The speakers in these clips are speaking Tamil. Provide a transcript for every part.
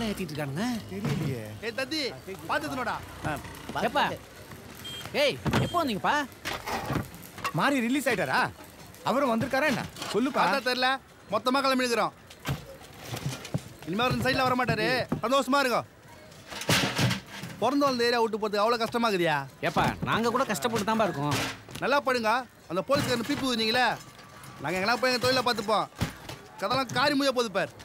மேல ஏத்திட்டு இருக்கானுங்க தெரியலையே ஏய் தத்தி பாத்துனோடா எப்பா ஏய் எப்போ வந்தீங்கப்பா மாறி ரிலீஸ் ஆயிட்டாரா அவரும் வந்திருக்காரா என்ன சொல்லுப்பா பார்த்தா தெரியல மொத்தமா கிளம்பி இருக்கிறோம் இனிமே அவர் இந்த சைடில் வர மாட்டாரு சந்தோஷமா இருக்கும் பிறந்து வந்த ஏரியா விட்டு போறது அவ்வளோ கஷ்டமா இருக்குதியா ஏப்பா நாங்க கூட கஷ்டப்பட்டு தான்ப்பா இருக்கோம் நல்லா படுங்க அந்த போலீஸ்காரன் பீப்பு ஊதினீங்களே நாங்கள் எங்கன்னா போய் எங்கள் தொழிலை பார்த்துப்போம் கதெல்லாம் காரி முடிய போகுது பார்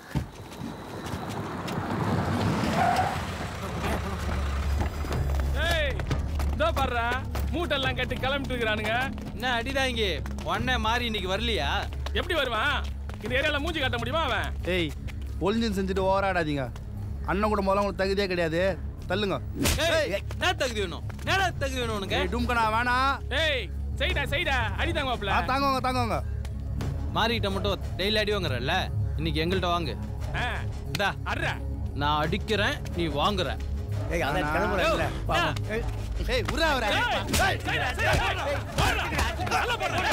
ஏய் இதோ பாடுறா மூட்டெல்லாம் கட்டி கிளம்பிட்டு இருக்கிறானுங்க என்ன அடிதாங்க உடனே மாறி இன்னைக்கு வரலையா எப்படி வருவான் இந்த ஏரியால மூஞ்சி காட்ட முடியுமா அவன் ஏய் ஒளிஞ்சன் செஞ்சுட்டு ஓவராடாதீங்க அண்ணன் கூட முதல்ல உங்களுக்கு தகுதியே கிடையாது தள்ளுங்க ஏய், என்ன தகுதி வேணும் என்ன தகுதி வேணும் உனக்கு ஏய் டும்கனா வேணாம் ஏய் செய்டா செய்டா அடி தாங்குவாப்ல ஆ, தாங்குவாங்க தாங்குவாங்க மாறிக்கிட்ட மட்டும் டெய்லி அடி வாங்குறல்ல இன்னைக்கு எங்கள்கிட்ட வாங்கு இந்தா அட்ரா நான் அடிக்கிறேன் நீ வாங்குற ஏய் அதான் கிளம்புறேன்ல பாவம். ஏய், ஏய் உரா அவரை ஏய், செய்டா, செய்டா, போடுறா. போடுறா. நல்லா போடுறா.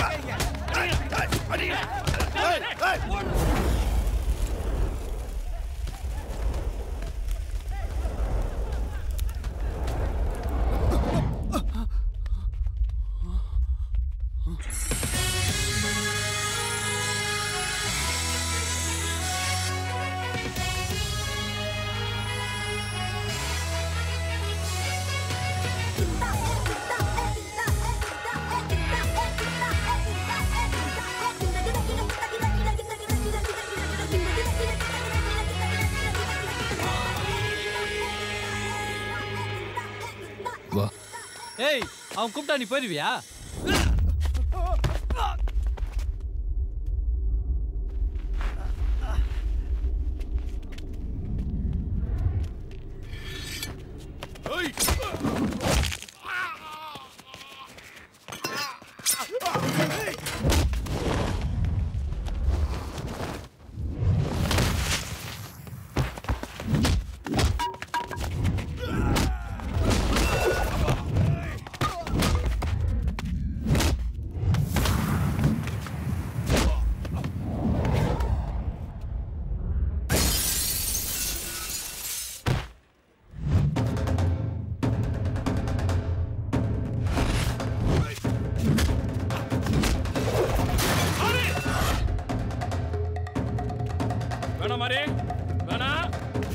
ஏய் அவன் கூப்பிட்டா நீ போயிருவியா வேணாம் மாறி வேணாம்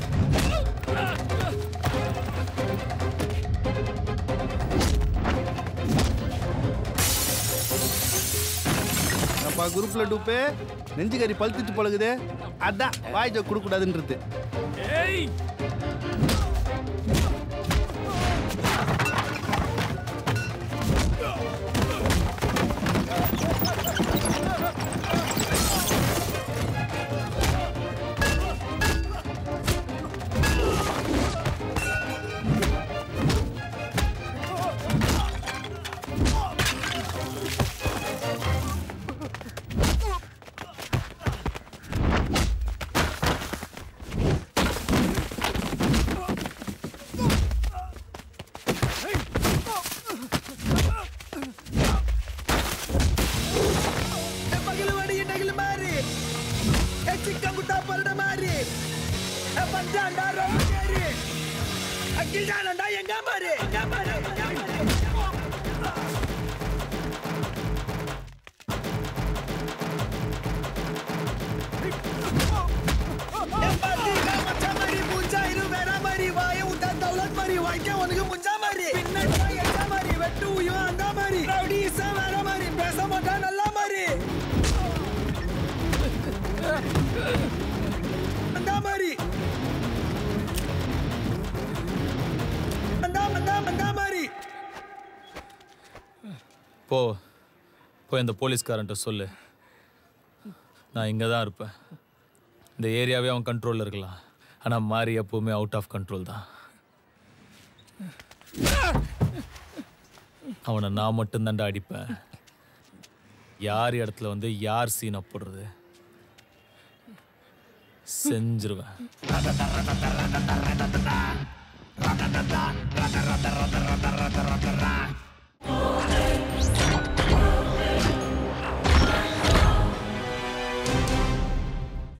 நம்ம குரூப்ல டூப்பு நெஞ்சுக்கறி பழுத்துட்டு பழகுது அதான் வாய் ஜோக் கொடுக்கூடாதுன்றது ஏய் போ போய் அந்த போலீஸ்காரன்ட்ட சொல்லு நான் இங்கே தான் இருப்பேன் இந்த ஏரியாவே அவன் கண்ட்ரோலில் இருக்கலாம் ஆனால் மாறி எப்பவுமே அவுட் ஆஃப் கண்ட்ரோல் தான் அவனை நான் மட்டும்தான்டா அடிப்பேன் யார் இடத்துல வந்து யார் சீனை போடுறது செஞ்சிருவேன்